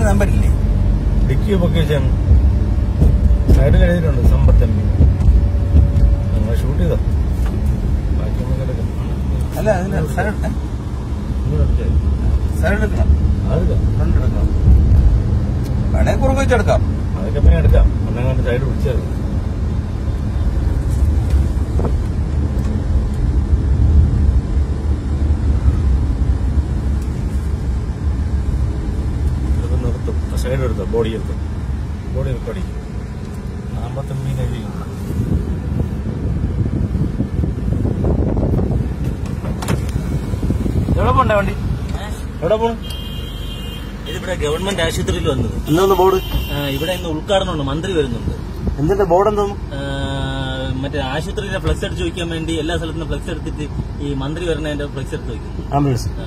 ഡിക്കിയിൽ number ഇല്ലേ dicky പൊക്കേഷൻ സൈഡിൽ എഴുതിയിട്ടുണ്ട് സമ്പത്ത് എം പി നമ്മൾ ഷൂട്ട് ചെയ്തോ ബാക്കി നമുക്ക് എടുക്കാം അല്ല അതിന് സൈഡ് ഏ? ഇങ്ങോട്ട് എടുത്തേ. സൈഡ് എടുക്കണം അതെടുക്കാം ഫ്രണ്ട് എടുക്കണം വേണേ കുറുക്ക് വെച്ചെടുക്കാം അതൊക്കെ പിന്നെ എടുക്കാം ഒന്നെങ്ങാണ്ട് സൈഡ് പിടിച്ചാൽ മതി. ഇതൊക്കെ നിർത്തും സൈഡ് എടുത്തോ ബോഡി എടുത്തോ ബോഡി റെക്കോർഡിങ് നാമ്പത്തൊമ്പതിന് എഴുതിയിട്ടുണ്ട് എവിടെ പോണ്ടേ വണ്ടി എവിടെ പോണു ഇതിവിടെ ഗവൺമെന്റ് ആശുപത്രിയിൽ വന്നത് എന്താ ബോർഡ് ആ, ഇവിടെ ഇന്ന് ഉദ്ഘാടനമുണ്ട് മന്ത്രി വരുന്നുണ്ട് എന്തിന്റെ ബോർഡ് എന്തോന്നു ആ, മറ്റേ ആശുപത്രിയിലെ ഫ്ലക്സ് അടിച്ച് വയ്ക്കാൻ വേണ്ടി എല്ലാ സ്ഥലത്തും ഫ്ലക്സ് എടുത്തിട്ട് ഈ മന്ത്രി വരുന്നതിന്റെ ഫ്ലക്സ് എടുത്ത് വയ്ക്കുന്നു ആംബുലൻസ് ആ.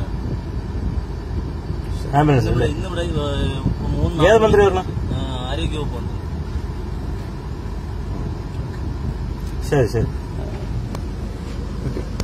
ആംബുലൻസ് ഇന്നിവിടെ അല്ലേ ഇന്നിവിടെ ഏ, മൂന്ന് ഏത് മന്ത്രി വരണം? ആ, ആരോഗ്യവകുപ്പുണ്ട് ശരി ശരി